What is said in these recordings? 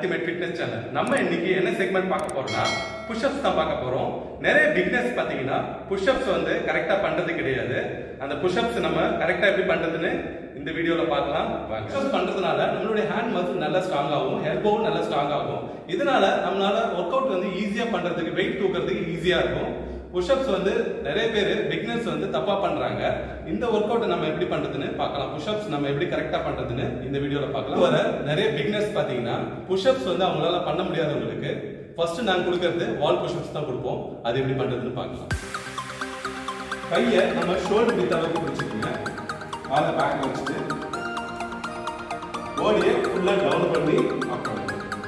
Ultimate fitness channel நம்ம இன்னைக்கு என்ன செக்மெண்ட் பார்க்க போறோம்னா புஷ்அப்ஸ் தான் பார்க்க போறோம் நிறைய பிக்னஸ் பாத்தீங்கன்னா புஷ்அப்ஸ் வந்து கரெக்டா பண்றது கிடையாது அந்த புஷ்அப்ஸ் நம்ம கரெக்டா எப்படி பண்றதுன்னு இந்த வீடியோல பார்க்கலாம் புஷ்அப்ஸ் பண்றதுனால நம்மளுடைய ஹேண்ட் மசில் நல்லா ஸ்ட்ராங் ஆகும் எல்போவும் நல்லா ஸ்ட்ராங் ஆகும் இதனால நம்மளால ஒர்க் அவுட் வந்து ஈஸியா பண்றதுக்கு வெயிட் தூக்குறதுக்கு ஈஸியா இருக்கும் புஷ்அப்ஸ் வந்து நிறைய பேர் பிகினர்ஸ் வந்து தப்பா பண்றாங்க இந்த ஒர்க் அவுட் நம்ம எப்படி பண்றதுன்னு பார்க்கலாம் புஷ்அப்ஸ் நம்ம எப்படி கரெக்டா பண்றதுன்னு இந்த வீடியோல பார்க்கலாம் வர நிறைய பிகினர்ஸ் பாத்தீங்கன்னா புஷ்அப்ஸ் வந்து அவங்களால பண்ண முடியாதவங்களுக்கு ஃபர்ஸ்ட் நாங்க கொடுக்கறது வால் புஷ்அப்ஸ் தான் கொடுப்போம் அது எப்படி பண்றதுன்னு பார்க்கலாம் கையை நம்ம ஷோல்டர் வித் அளவுக்கு பிடிச்சிக்கோங்க ஆல் பேக் வச்சுட்டு பாடியை ஃபுல்லா டவுன் பண்ணி அப் பண்ணுங்க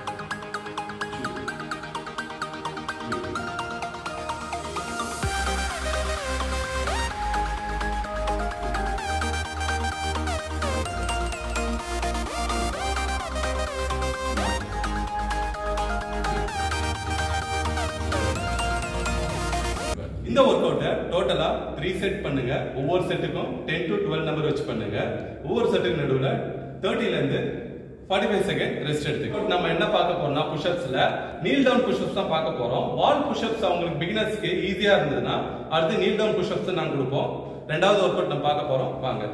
இந்த ஒர்க் அவுட்டை டோட்டலா த்ரீ செட் பண்ணுங்க ஒவ்வொரு செட்டுக்கும் டென் டு டுவெல் நம்பர் வச்சு பண்ணுங்க ஒவ்வொரு செட்டுக்கு நடுவுல தேர்ட்டில இருந்து ஃபார்ட்டி ஃபைவ் செகண்ட் ரெஸ்ட் எடுத்துக்கோ நம்ம என்ன பார்க்க போறோம்னா புஷ்அப்ஸ்ல நீல் டவுன் புஷ்அப்ஸ் தான் பார்க்க போறோம் வால் புஷ்அப்ஸ் அவங்களுக்கு பிகினர்ஸ்க்கு ஈஸியா இருந்ததுன்னா அடுத்து நீல் டவுன் புஷ்அப்ஸ் நாங்க கொடுப்போம் ரெண்டாவது ஒர்க் அவுட் நம்ம பார்க்க போறோம் வாங்க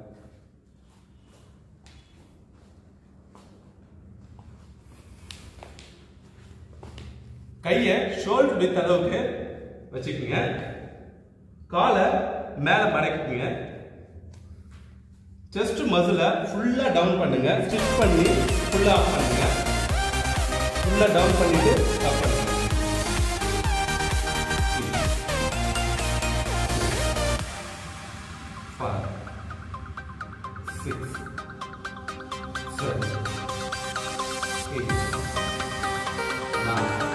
கையை ஷோல்டர் வித் அளவுக்கு வச்சுக்கோங்க காலை மேல மடக்கிக்கோங்க செஸ்ட் மசில ஃபுல்லா டவுன் பண்ணுங்க ஸ்டிச் பண்ணி ஃபுல்லா ஆஃப் பண்ணுங்க ஃபுல்லா டவுன் பண்ணிட்டு ஆஃப் பண்ணுங்க Five, six, seven, eight, nine,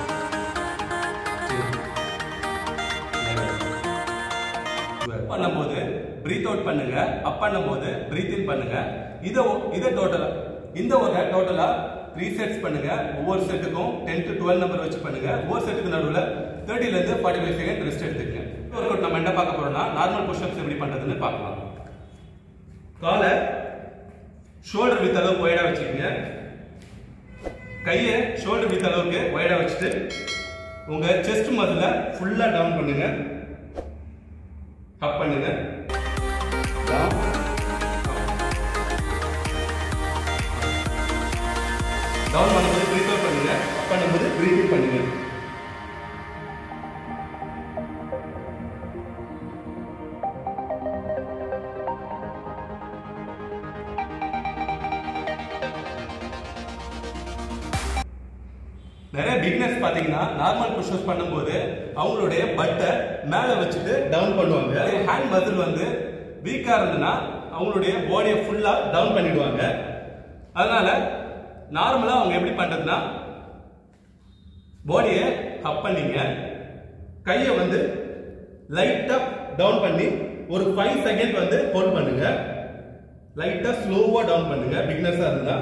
பண்ணும்போது பிரீத் அவுட் பண்ணுங்க அப் பண்ணும்போது பிரீத் இன் பண்ணுங்க இத இத டோட்டலா இந்த ஒரு டோட்டலா த்ரீ செட்ஸ் பண்ணுங்க ஒவ்வொரு செட்டுக்கும் டென் டு டுவெல் நம்பர் வச்சு பண்ணுங்க ஒவ்வொரு செட்டுக்கு நடுவில் தேர்ட்டில இருந்து ஃபார்ட்டி ஃபைவ் செகண்ட் ரெஸ்ட் எடுத்துக்கங்க ஒர்க் அவுட் நம்ம என்ன பார்க்க போறோம்னா நார்மல் புஷ்அப்ஸ் எப்படி பண்றதுன்னு பார்க்கலாம் காலை ஷோல்டர் வித் அளவுக்கு ஒயடா வச்சுக்கோங்க கையை ஷோல்டர் வித் அளவுக்கு ஒயடா வச்சுட்டு உங்க செஸ்ட் மதுல ஃபுல்லா டவுன் பண்ணுங்க அப் பண்ணுங்க down, up. down பண்ணும்போது பிரீத் அவுட் பண்ணுங்க அப் பண்ணும்போது பிரீத் இன் பண்ணுங்க நிறைய பிக்னஸ் பாத்தீங்கன்னா நார்மல் புஷ்அப்ஸ் பண்ணும்போது அவங்களுடைய பட்டை மேல வச்சுட்டு டவுன் பண்ணுவாங்க ஹேண்ட் மசில் வந்து வீக்கா இருந்ததுன்னா அவங்களுடைய பாடியை ஃபுல்லா டவுன் பண்ணிடுவாங்க அதனால நார்மலா அவங்க எப்படி பண்றதுன்னா பாடியை அப் பண்ணீங்க கையை வந்து லைட்டா டவுன் பண்ணி ஒரு ஃபைவ் செகண்ட் வந்து ஹோல்ட் பண்ணுங்க லைட்டா ஸ்லோவா டவுன் பண்ணுங்க பிக்னஸா இருந்தா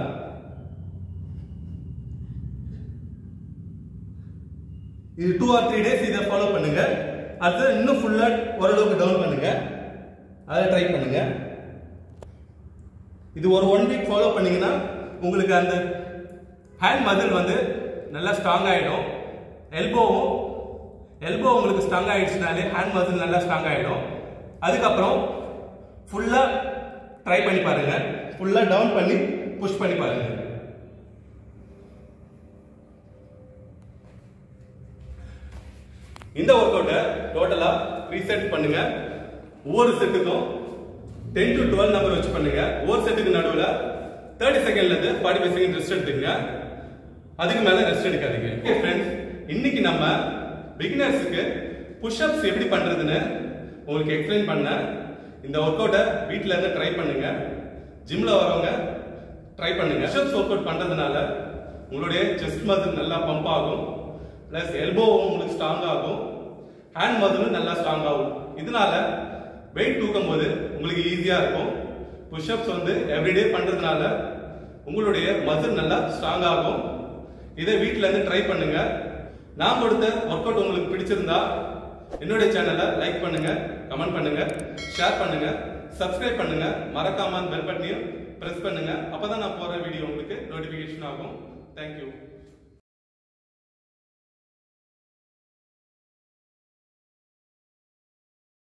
இது டூ ஆர் த்ரீ டேஸ் இதை ஃபாலோ பண்ணுங்க அடுத்து இன்னும் ஃபுல்லா ஓரளவுக்கு டவுன் பண்ணுங்க அதை ட்ரை பண்ணுங்க இது ஒரு ஒன் வீக் ஃபாலோ பண்ணீங்கன்னா உங்களுக்கு அந்த ஹேண்ட் மசில் வந்து நல்லா ஸ்ட்ராங் ஆயிடும் எல்போவும் எல்போ உங்களுக்கு ஸ்ட்ராங் ஆயிடுச்சுனாலே ஹேண்ட் மசில் நல்லா ஸ்ட்ராங் ஆயிடும் அதுக்கப்புறம் ஃபுல்லா ட்ரை பண்ணி பாருங்க ஃபுல்லா டவுன் பண்ணி புஷ் பண்ணி பாருங்க இந்த ஒர்க் அவுட்டை டோட்டலா ரீசெட் பண்ணுங்க ஒவ்வொரு செட்டுக்கும் டென் டு டுவெல் நம்பர் வச்சு பண்ணுங்க ஒவ்வொரு செட்டுக்கு நடுவில் தேர்ட்டி செகண்ட்ல இருந்து ஃபார்ட்டி ஃபைவ் செகண்ட் ரெஸ்ட் எடுத்துங்க அதுக்கு மேல ரெஸ்ட் எடுக்காதீங்க ஓகே ஃப்ரெண்ட்ஸ் இன்னைக்கு நம்ம பிகினர்ஸுக்கு புஷ்அப்ஸ் எப்படி பண்றதுன்னு உங்களுக்கு எக்ஸ்பிளைன் பண்ணேன் இந்த ஒர்க் அவுட்டை வீட்டில் இருந்து ட்ரை பண்ணுங்க ஜிம்ல வரவங்க ட்ரை பண்ணுங்க புஷ்அப்ஸ் ஒர்க் அவுட் பண்றதுனால உங்களுடைய செஸ்ட் மசில் நல்லா பம்ப் ஆகும் பிளஸ் எல்போவும் உங்களுக்கு ஸ்ட்ராங் ஆகும் ஹேண்ட் மசிலும் நல்லா ஸ்ட்ராங் ஆகும் இதனால வெயிட் தூக்கும் போது உங்களுக்கு ஈஸியா இருக்கும் புஷ்அப்ஸ் வந்து எவ்ரிடே பண்றதுனால உங்களுடைய மசில் நல்லா ஸ்ட்ராங் ஆகும் இதை வீட்ல இருந்து ட்ரை பண்ணுங்க நான் கொடுத்த ஒர்க் அவுட் உங்களுக்கு பிடிச்சிருந்தா என்னுடைய சேனலை லைக் பண்ணுங்க கமெண்ட் பண்ணுங்க ஷேர் பண்ணுங்க சப்ஸ்கிரைப் பண்ணுங்க மறக்காம பெல் பட்டனையும் பிரஸ் பண்ணுங்க அப்பதான் நான் போற வீடியோ உங்களுக்கு நோட்டிபிகேஷன் ஆகும் தேங்க்யூ